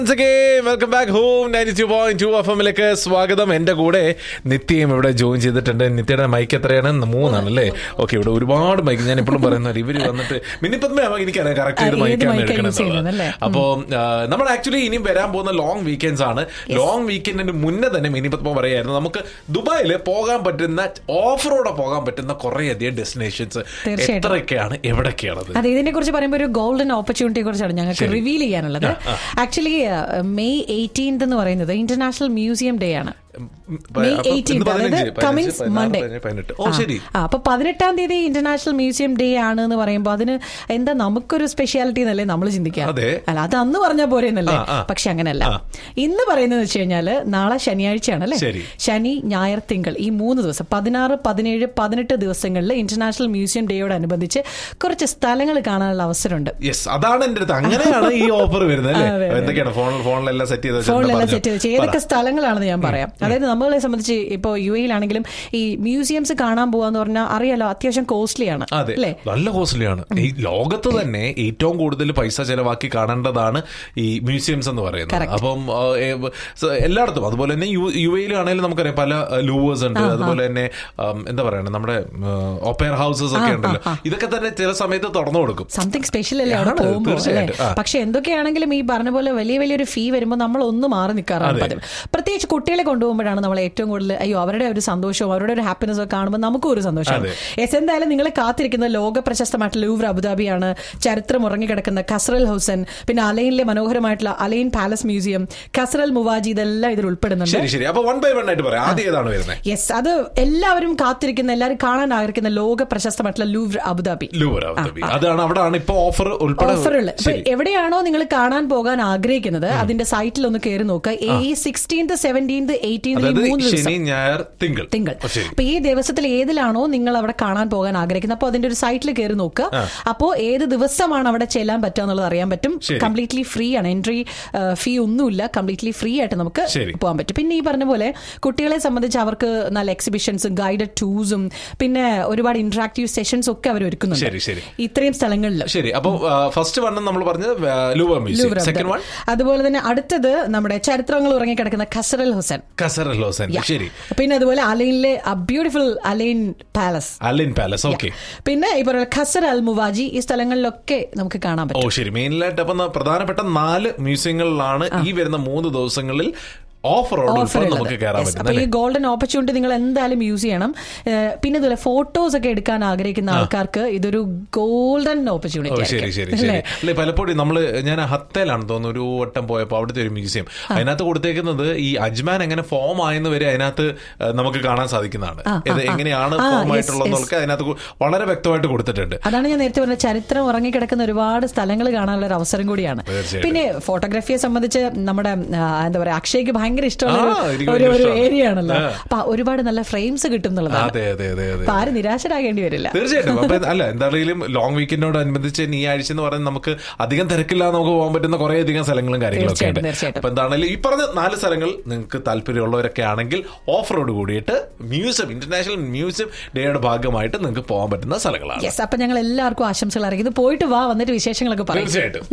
Welcome back home ninety two point two F എമ്മിലേക്ക് സ്വാഗതം എന്റെ കൂടെ നിത്യയും ഇവിടെ ജോയിൻ ചെയ്തിട്ടുണ്ട് നിത്യയുടെ മൈക്ക് എത്രയാണ് മൂന്നാണ് അല്ലേ ഓക്കെ ഇവിടെ ഒരുപാട് മൈക്ക് ഞാൻ ഇപ്പോഴും പറയുന്നത് ഇവര് വന്നിട്ട് മിനിപ്പത്മ എനിക്കറിയാം കറക്റ്റ് ചെയ്ത് ഏത് മൈക്കാണ് mic ആ use എടുക്കുന്നത് ചെയ്യുന്നതല്ലേ? അപ്പോ നമ്മൾ ആക്ച്വലി ഇനിയും വരാൻ പോകുന്ന ലോങ് വീക്കെൻഡ്സ് ആണ് ലോങ് വീക്കെൻഡിന് മുന്നേ തന്നെ മിനിപത്മ പറയായിരുന്നു നമുക്ക് ദുബായിൽ പോകാൻ പറ്റുന്ന ഓഫറോടെ പോകാൻ പറ്റുന്ന കുറേ അധികം ഡെസ്റ്റിനേഷൻസ് തീർച്ചയായിട്ടും. എത്രയൊക്കെയാണ് എവിടൊക്കെയാണത് അതെ ഇതിനെ കുറിച്ച് പറയുമ്പോൾ ഒരു ഗോൾഡൻ ഓപ്പർച്യൂണിറ്റിയെ കുറിച്ചാണ് ഞങ്ങൾക്ക് റിവീൽ ചെയ്യാനുള്ളത് ആക്ച്വലി മെയ് എയ്റ്റീൻത് എന്ന് പറയുന്നത് ഇന്റർനാഷണൽ മ്യൂസിയം ഡേ ആണ് മെയ് അപ്പൊ ഇന്ന് എയ്റ്റീൻത് പതിനഞ്ച്, അതായത് പതിനഞ്ച്, കമ്മിങ്സ് പതിനാറ്, മൺഡേ പതിനേഴ്, പതിനെട്ട്. ഓ ശരി അപ്പൊ പതിനെട്ടാം തീയതി ഇന്റർനാഷണൽ മ്യൂസിയം ഡേ ആണ് എന്ന് പറയുമ്പോൾ അതിന് എന്താ നമുക്കൊരു സ്പെഷ്യാലിറ്റി എന്നല്ലേ നമ്മൾ ചിന്തിക്കാം അതെ. അല്ല അത് അന്ന് പറഞ്ഞാൽ പോരെന്നല്ലേ ആ, ആ. പക്ഷെ അങ്ങനെയല്ല ആ. ഇന്ന് പറയുന്നത് വെച്ച് കഴിഞ്ഞാല് നാളെ ശനിയാഴ്ചയാണ് അല്ലേ ശരി. ശനി ഞായർ തിങ്കൾ ഈ മൂന്ന് ദിവസം പതിനാറ് പതിനേഴ് പതിനെട്ട് ദിവസങ്ങളിൽ ഇന്റർനാഷണൽ മ്യൂസിയം ഡേയോടനുബന്ധിച്ച് കുറച്ച് സ്ഥലങ്ങൾ കാണാനുള്ള അവസരമുണ്ട് യെസ് അതാണ് എന്റെ അടുത്ത് അങ്ങനെയാണ് ഈ ഓഫർ വരുന്നത് അല്ലേ അതെ, അതെ. എന്തൊക്കെയാണ് ഫോണിൽ ഫോണിലെല്ലാം സെറ്റ് ചെയ്ത് വെച്ചിട്ടുണ്ട്. ഫോണിലെല്ലാം പറഞ്ഞോ. സെറ്റ് ചെയ്ത് വെച്ച് ഏതൊക്കെ സ്ഥലങ്ങളാണെന്ന് ഞാൻ പറയാം അതായത് നമ്മളെ സംബന്ധിച്ച് ഇപ്പോൾ യു എയിലാണെങ്കിലും ഈ മ്യൂസിയംസ് കാണാൻ പോവാന്ന് പറഞ്ഞാൽ അറിയാലോ അത്യാവശ്യം കോസ്റ്റ്ലി ആണ് അതെ അല്ലേ നല്ല കോസ്റ്റ്ലിയാണ് ഈ ലോകത്ത് തന്നെ ഏറ്റവും കൂടുതൽ പൈസ ചെലവാക്കി കാണേണ്ടതാണ് ഈ മ്യൂസിയംസ് എന്ന് പറയുന്നത് Correct. അപ്പം ആ, ഏ, സ- എല്ലായിടത്തും അതുപോലെ തന്നെ യു യു എയിലാണെങ്കിലും നമുക്കറിയാം പല ലൂവേഴ്സ് ഉണ്ട് അതുപോലെ തന്നെ ആം, എന്താ പറയണേ നമ്മുടെ ഓപ്പയർ ഹൗസസ് ഒക്കെ ഉണ്ടല്ലോ ഇതൊക്കെ തന്നെ ചില സമയത്ത് തുറന്നു കൊടുക്കും സംതിങ് സ്പെഷ്യൽ അല്ലേ അവിടെ ആണ്, പോകുമ്പോൾ അല്ലേ തീർച്ചയായിട്ടും. ആ. പക്ഷെ എന്തൊക്കെയാണെങ്കിലും ഈ പറഞ്ഞ പോലെ വലിയ വലിയൊരു ഫീ വരുമ്പോൾ നമ്മൾ ഒന്ന് മാറി നിൽക്കാറാണ് അതെ. പതിവ് പ്രത്യേകിച്ച് കുട്ടികളെ കൊണ്ടുപോകുമ്പോഴാണ് നമ്മൾ ഏറ്റവും കൂടുതൽ അയ്യോ അവരുടെ ഒരു സന്തോഷവും അവരുടെ ഒരു ഹാപ്പിനെസ് ഒക്കെ കാണുമ്പോൾ നമുക്കും ഒരു സന്തോഷമാണ് അതെ. എസ് എന്തായാലും നിങ്ങളെ കാത്തിരിക്കുന്ന ലോക പ്രശസ്തമായിട്ടുള്ള ലൂവർ അബുദാബിയാണ് ചരിത്രം ഉറങ്ങിക്കിടക്കുന്ന കസ്രൽ ഹൗസൻ പിന്നെ അലൈനിലെ മനോഹരമായിട്ടുള്ള അലൈൻ പാലസ് മ്യൂസിയം കസ്രൽ മുവാജി ഇതെല്ലാം ഇതിൽ ഉൾപ്പെടുന്നുണ്ട് ശരി ശരി അപ്പൊ വൺ ബൈ വൺ ആയിട്ട് പറയാം ആദ്യം ഏതാണ് വരുന്നത് യെസ് അത് എല്ലാവരും കാത്തിരിക്കുന്ന എല്ലാവരും കാണാൻ ആഗ്രഹിക്കുന്ന ലോക പ്രശസ്തമായിട്ടുള്ള ലൂവർ അബുദാബി ലൂവർ അബുദാബി അതാണ് അവിടെയാണ് ഇപ്പൊ ഓഫർ ഉൾപ്പെടെ ഓഫറുകൾ ഇപ്പൊ ശരി എവിടെയാണോ നിങ്ങൾ കാണാൻ പോകാൻ ആഗ്രഹിക്കുന്നത് അതിന്റെ സൈറ്റിൽ ഒന്ന് കയറി നോക്കുക ഈ സിക്സ്റ്റീൻത് സെവൻറ്റീൻത് എയ്റ്റീൻത് ഈ അതായത് മൂന്ന് ദിവസം ശനി ഞായർ തിങ്കൾ തിങ്കൾ ഓ, ശരി അപ്പൊ ഈ ദിവസത്തിൽ ഏതിലാണോ നിങ്ങൾ അവിടെ കാണാൻ പോകാൻ ആഗ്രഹിക്കുന്നത് അപ്പോൾ അതിന്റെ ഒരു സൈറ്റിൽ കയറി നോക്കുക അപ്പോൾ ഏത് ദിവസമാണ് അവിടെ ചെല്ലാൻ പറ്റുക എന്നുള്ളത് അറിയാൻ പറ്റും ശരി. കംപ്ലീറ്റ്ലി ഫ്രീ ആണ് എൻട്രി ഫീ ഒന്നുമില്ല കംപ്ലീറ്റ്ലി ഫ്രീ ആയിട്ട് നമുക്ക് ശരി. പോകാൻ പറ്റും പിന്നെ ഈ പറഞ്ഞ പോലെ കുട്ടികളെ സംബന്ധിച്ച് അവർക്ക് നല്ല എക്സിബിഷൻസും ഗൈഡഡ് ടൂർസും പിന്നെ ഒരുപാട് ഇന്ററാക്റ്റീവ് സെഷൻസ് ഒക്കെ അവർ ഒരുക്കുന്നുണ്ട് ശരി, ശരി. ഇത്രയും സ്ഥലങ്ങളിൽ ശരി അപ്പൊ ഫസ്റ്റ് വൺ നമ്മൾ പറഞ്ഞത് Louvre museum Louvre second one അതുപോലെ തന്നെ അടുത്തത് നമ്മുടെ ചരിത്രങ്ങൾ ഉറങ്ങിക്കിടക്കുന്ന ഖസറൽ ഹുസൈൻ കസർ ലോസൻ ശരി പിന്നെ അതുപോലെ അലൈനിലെ beautiful Al Ain palace Al Ain palace okay പിന്നെ ഈ പറയുന്ന ഖസർ അൽ മുവാജി ഈ സ്ഥലങ്ങളിലൊക്കെ നമുക്ക് കാണാൻ ഓ പറ്റും ശരി മെയിനിലായിട്ട് അപ്പൊ ന- പ്രധാനപ്പെട്ട നാല് മ്യൂസിയങ്ങളിലാണ് ഈ വരുന്ന മൂന്ന് ദിവസങ്ങളിൽ ഓഫറോട് ഓഫർ ഉൾപ്പെടെ നമുക്ക് കയറാൻ അപ്പൊ പറ്റുന്നത് ഈ ഗോൾഡൻ ഓപ്പർച്യൂണിറ്റി നിങ്ങൾ എന്തായാലും യൂസ് ചെയ്യണം ഏഹ് പിന്നെ ഇതുപോലെ ഫോട്ടോസ് ഒക്കെ എടുക്കാൻ ആഗ്രഹിക്കുന്ന ആൾക്കാർക്ക് ഇതൊരു ഗോൾഡൻ ഓ ഓപ്പർച്യൂണിറ്റി ശരി ശരി ശരി അല്ലെ പലപ്പോഴും നമ്മള് ഞാൻ ഹത്തേലാണ് തോന്നുന്നു ഒരു വട്ടം പോയപ്പോ അവിടുത്തെ ഒരു മ്യൂസിയം അതിനകത്ത് കൊടുത്തേക്കുന്നത് ഈ അജ്മാൻ എങ്ങനെ ഫോം ആയെന്ന് വരെ അതിനകത്ത് ഏഹ്, നമുക്ക് കാണാൻ സാധിക്കുന്നതാണ് ഇത് എങ്ങനെയാണ് ആ, ഫോം yes, ആയിട്ടുള്ളതൊക്കെ അതിനകത്ത് കു- വളരെ വ്യക്തമായിട്ട് കൊടുത്തിട്ടുണ്ട് അതാണ് ഞാൻ നേരത്തെ പറഞ്ഞ ചരിത്രം ഉറങ്ങിക്കിടക്കുന്ന ഒരുപാട് സ്ഥലങ്ങൾ കാണാനുള്ള ഒരു അവസരം കൂടിയാണ് തീർച്ചയായിട്ടും. പിന്നെ ഫോട്ടോഗ്രാഫിയെ സംബന്ധിച്ച് നമ്മുടെ ആ, എന്താ പറയാ അക്ഷയ്ക്ക് ഭയങ്കര ഇഷ്ടമുള്ള ആ, ഒരു- എനിക്ക് ഒരു ഭയങ്കര ഒരു ഇഷ്ടമാണ്. ഏരിയ ആണല്ലോ ആ. അപ്പൊ ഒരുപാട് നല്ല ഫ്രെയിംസ് കിട്ടും എന്നുള്ളതാണ് അതെ അതെ അതെ അതെ അപ്പൊ ആരും നിരാശരാകേണ്ടി വരില്ല തീർച്ചയായിട്ടും അപ്പൊ അല്ല എന്തായാലും ലോങ് വീക്കെൻഡിനോടനുബന്ധിച്ച് ഈ ആഴ്ച എന്ന് പറയുന്നത് നമുക്ക് അധികം തിരക്കില്ലാതെ നമുക്ക് പോകാൻ പറ്റുന്ന കുറെ അധികം സ്ഥലങ്ങളും കാര്യങ്ങളൊക്കെ ഉണ്ട് തീർച്ചയായിട്ടും, തീർച്ചയായിട്ടും. അപ്പൊ എന്താണെങ്കിലും ഈ പറഞ്ഞ നാല് സ്ഥലങ്ങൾ നിങ്ങൾക്ക് താല്പര്യമുള്ളവരൊക്കെ ആണെങ്കിൽ ഓഫറോട് കൂടിയിട്ട് മ്യൂസിയം ഇന്റർനാഷണൽ മ്യൂസിയം ഡേയുടെ ഭാഗമായിട്ട് നിങ്ങൾക്ക് പോകാൻ പറ്റുന്ന സ്ഥലങ്ങളാണ് യെസ് അപ്പൊ ഞങ്ങൾ എല്ലാവർക്കും ആശംസകൾ അറിയിക്കുന്നു പോയിട്ട് വാ വന്നിട്ട് വിശേഷങ്ങളൊക്കെ പറയും തീർച്ചയായിട്ടും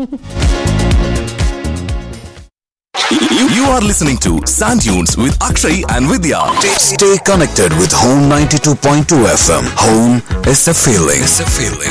You, you are listening to Sand Dunes with Akshay and Vidya. Stay, stay connected with Home 92.2 FM. Home is a feeling. It's a feeling.